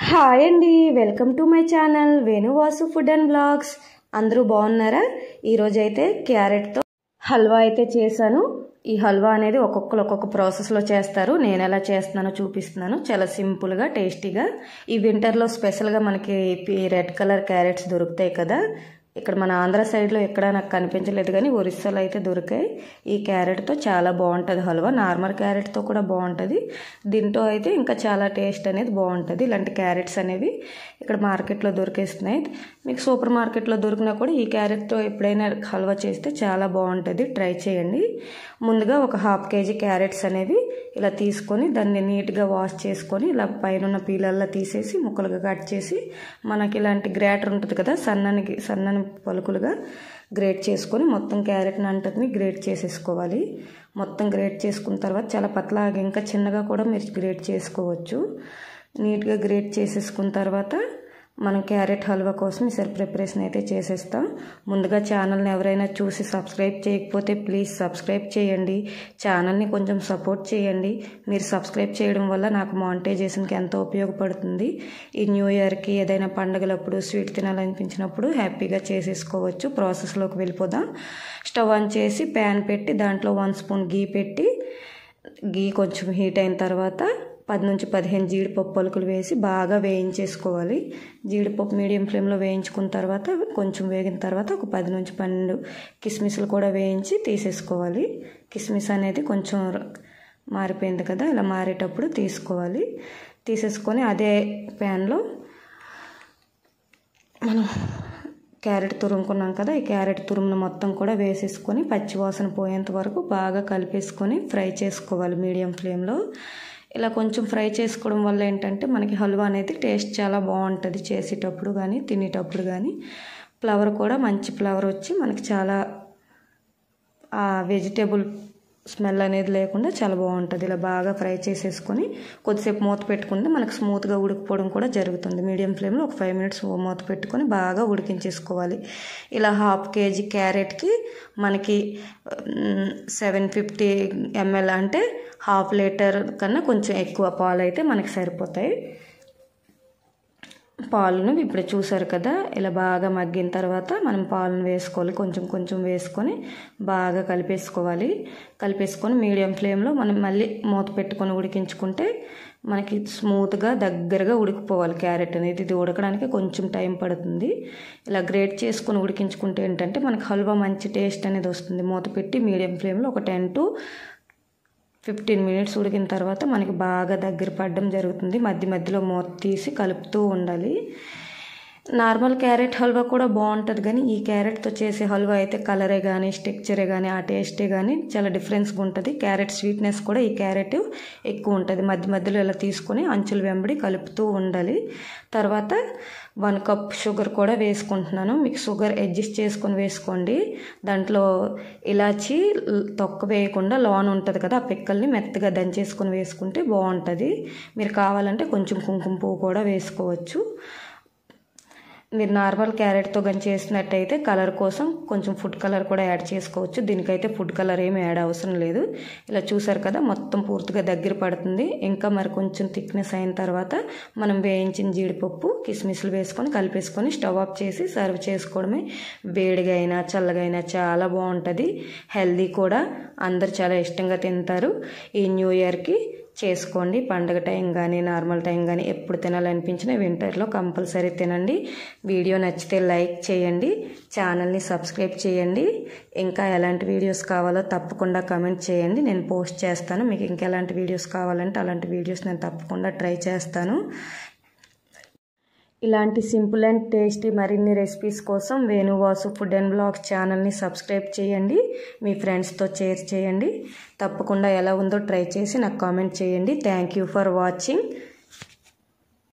hi అండి welcome to my channel Venuvasu food and blogs అందరూ బాగున్నారా ఈరోజు అయితే క్యారెట్తో హల్వా అయితే చేశాను ఈ హల్వా అనేది ఒక్కొక్కరు ఒక్కొక్క ప్రాసెస్లో చేస్తారు నేను ఎలా చేస్తున్నానో చూపిస్తున్నాను చాలా సింపుల్గా టేస్టీగా ఈ వింటర్లో స్పెషల్గా మనకి రెడ్ కలర్ క్యారెట్స్ దొరుకుతాయి కదా ఇక్కడ మన ఆంధ్ర సైడ్లో ఎక్కడ నాకు కనిపించలేదు కానీ ఒరిస్సాలో అయితే దొరికాయి ఈ క్యారెట్తో చాలా బాగుంటుంది హల్వా నార్మల్ క్యారెట్తో కూడా బాగుంటుంది దీంతో అయితే ఇంకా చాలా టేస్ట్ అనేది బాగుంటుంది ఇలాంటి క్యారెట్స్ అనేవి ఇక్కడ మార్కెట్లో దొరికేస్తున్నాయి మీకు సూపర్ మార్కెట్లో దొరికినా కూడా ఈ క్యారెట్తో ఎప్పుడైనా హల్వా చేస్తే చాలా బాగుంటుంది ట్రై చేయండి ముందుగా ఒక హాఫ్ కేజీ క్యారెట్స్ అనేవి ఇలా తీసుకొని దాన్ని నీట్గా వాష్ చేసుకొని ఇలా పైన పీలల్లా తీసేసి ముక్కలుగా కట్ చేసి మనకి ఇలాంటి గ్రేటర్ ఉంటుంది కదా సన్నని సన్నని పలుకులుగా గ్రేట్ చేసుకొని మొత్తం క్యారెట్ని అంతటిని గ్రేట్ చేసేసుకోవాలి మొత్తం గ్రేట్ చేసుకున్న తర్వాత చాలా పతలాగా ఇంకా చిన్నగా కూడా మీరు గ్రేట్ చేసుకోవచ్చు నీట్గా గ్రేట్ చేసేసుకున్న తర్వాత మనం క్యారెట్ హల్వా కోసం ఈసారి ప్రిపరేషన్ అయితే చేసేస్తాం ముందుగా ఛానల్ని ఎవరైనా చూసి సబ్స్క్రైబ్ చేయకపోతే ప్లీజ్ సబ్స్క్రైబ్ చేయండి ఛానల్ని కొంచెం సపోర్ట్ చేయండి మీరు సబ్స్క్రైబ్ చేయడం వల్ల నాకు మానిటైజేషన్కి ఎంతో ఉపయోగపడుతుంది ఈ న్యూ ఇయర్కి ఏదైనా పండుగలప్పుడు స్వీట్ తినాలనిపించినప్పుడు హ్యాపీగా చేసేసుకోవచ్చు ప్రాసెస్లోకి వెళ్ళిపోదాం స్టవ్ ఆన్ చేసి ప్యాన్ పెట్టి దాంట్లో వన్ స్పూన్ గీ పెట్టి గీ కొంచెం హీట్ అయిన తర్వాత పది నుంచి పదిహేను జీడిపప్పు పలుకులు వేసి బాగా వేయించేసుకోవాలి జీడిపప్పు మీడియం ఫ్లేమ్లో వేయించుకున్న తర్వాత కొంచెం వేగిన తర్వాత ఒక పది నుంచి పన్నెండు కిస్మిస్లు కూడా వేయించి తీసేసుకోవాలి కిస్మిస్ అనేది కొంచెం మారిపోయింది కదా ఇలా మారేటప్పుడు తీసుకోవాలి తీసేసుకొని అదే ప్యాన్లో మనం క్యారెట్ తురుముకున్నాం కదా ఈ క్యారెట్ తురుమును మొత్తం కూడా వేసేసుకొని పచ్చివాసన పోయేంత వరకు బాగా కలిపేసుకొని ఫ్రై చేసుకోవాలి మీడియం ఫ్లేమ్లో ఇలా కొంచెం ఫ్రై చేసుకోవడం వల్ల ఏంటంటే మనకి హల్వా అనేది టేస్ట్ చాలా బాగుంటుంది చేసేటప్పుడు కానీ తినేటప్పుడు కానీ ఫ్లవర్ కూడా మంచి ఫ్లవర్ వచ్చి మనకి చాలా ఆ వెజిటేబుల్ స్మెల్ అనేది లేకుండా చాలా బాగుంటుంది ఇలా బాగా ఫ్రై చేసేసుకొని కొద్దిసేపు మూత పెట్టుకుంటే మనకు స్మూత్గా ఉడికిపోవడం కూడా జరుగుతుంది మీడియం ఫ్లేమ్లో ఒక ఫైవ్ మినిట్స్ మూత పెట్టుకొని బాగా ఉడికించేసుకోవాలి ఇలా హాఫ్ కేజీ క్యారెట్కి మనకి సెవెన్ ఫిఫ్టీ ఎంఎల్ అంటే హాఫ్ లీటర్ కన్నా కొంచెం ఎక్కువ పాలు అయితే మనకి సరిపోతాయి పాలను ఇప్పుడు చూసారు కదా ఇలా బాగా మగ్గిన తర్వాత మనం పాలను వేసుకోవాలి కొంచెం కొంచెం వేసుకొని బాగా కలిపేసుకోవాలి కలిపేసుకొని మీడియం ఫ్లేమ్లో మనం మళ్ళీ మూత పెట్టుకొని ఉడికించుకుంటే మనకి స్మూత్గా దగ్గరగా ఉడికిపోవాలి క్యారెట్ అనేది ఇది ఉడకడానికి కొంచెం టైం పడుతుంది ఇలా గ్రేట్ చేసుకొని ఉడికించుకుంటే ఏంటంటే మనకి హల్వా మంచి టేస్ట్ అనేది వస్తుంది మూత పెట్టి మీడియం ఫ్లేమ్లో ఒక టెన్ టు ఫిఫ్టీన్ మినిట్స్ ఉడికిన తర్వాత మనకి బాగా దగ్గర పడడం జరుగుతుంది మధ్య మధ్యలో మూత తీసి కలుపుతూ ఉండాలి నార్మల్ క్యారెట్ హల్వా కూడా బాగుంటుంది కానీ ఈ క్యారెట్తో చేసే హల్వా అయితే కలరే కానీ స్ట్రక్చరే కానీ ఆ టేస్టే కానీ చాలా డిఫరెన్స్గా ఉంటుంది క్యారెట్ స్వీట్నెస్ కూడా ఈ క్యారెట్ ఎక్కువ ఉంటుంది మధ్య మధ్యలో ఇలా తీసుకొని అంచులు వెంబడి కలుపుతూ ఉండాలి తర్వాత వన్ కప్ షుగర్ కూడా వేసుకుంటున్నాను మీకు షుగర్ అడ్జస్ట్ చేసుకొని వేసుకోండి దాంట్లో ఇలాచి తొక్క వేయకుండా లోన్ ఉంటుంది కదా ఆ పిక్కల్ని మెత్తగా దంచేసుకొని వేసుకుంటే బాగుంటుంది మీరు కావాలంటే కొంచెం కుంకుమ పువ్వు కూడా వేసుకోవచ్చు మీరు నార్మల్ క్యారెట్తో కానీ చేసినట్టయితే కలర్ కోసం కొంచెం ఫుడ్ కలర్ కూడా యాడ్ చేసుకోవచ్చు దీనికైతే ఫుడ్ కలర్ ఏమి యాడ్ అవసరం లేదు ఇలా చూసారు కదా మొత్తం పూర్తిగా దగ్గర పడుతుంది ఇంకా మరి కొంచెం థిక్నెస్ అయిన తర్వాత మనం వేయించిన జీడిపప్పు కిస్మిస్లు వేసుకొని కలిపేసుకొని స్టవ్ ఆఫ్ చేసి సర్వ్ చేసుకోవడమే వేడిగా అయినా చల్లగా అయినా చాలా బాగుంటుంది హెల్దీ కూడా అందరు చాలా ఇష్టంగా తింటారు ఈ న్యూ ఇయర్కి చేసుకోండి పండగ టైం కానీ నార్మల్ టైం కానీ ఎప్పుడు తినాలనిపించినా వింటర్లో కంపల్సరీ తినండి వీడియో నచ్చితే లైక్ చేయండి ఛానల్ని సబ్స్క్రైబ్ చేయండి ఇంకా ఎలాంటి వీడియోస్ కావాలో తప్పకుండా కమెంట్ చేయండి నేను పోస్ట్ చేస్తాను మీకు ఇంకా ఎలాంటి వీడియోస్ కావాలంటే అలాంటి వీడియోస్ నేను తప్పకుండా ట్రై చేస్తాను ఇలాంటి సింపుల్ అండ్ టేస్టీ మరిన్ని రెసిపీస్ కోసం వేణువాసు ఫుడ్ అండ్ బ్లాగ్స్ ఛానల్ని సబ్స్క్రైబ్ చేయండి మీ ఫ్రెండ్స్తో షేర్ చేయండి తప్పకుండా ఎలా ఉందో ట్రై చేసి నాకు కామెంట్ చేయండి థ్యాంక్ యూ ఫర్ వాచింగ్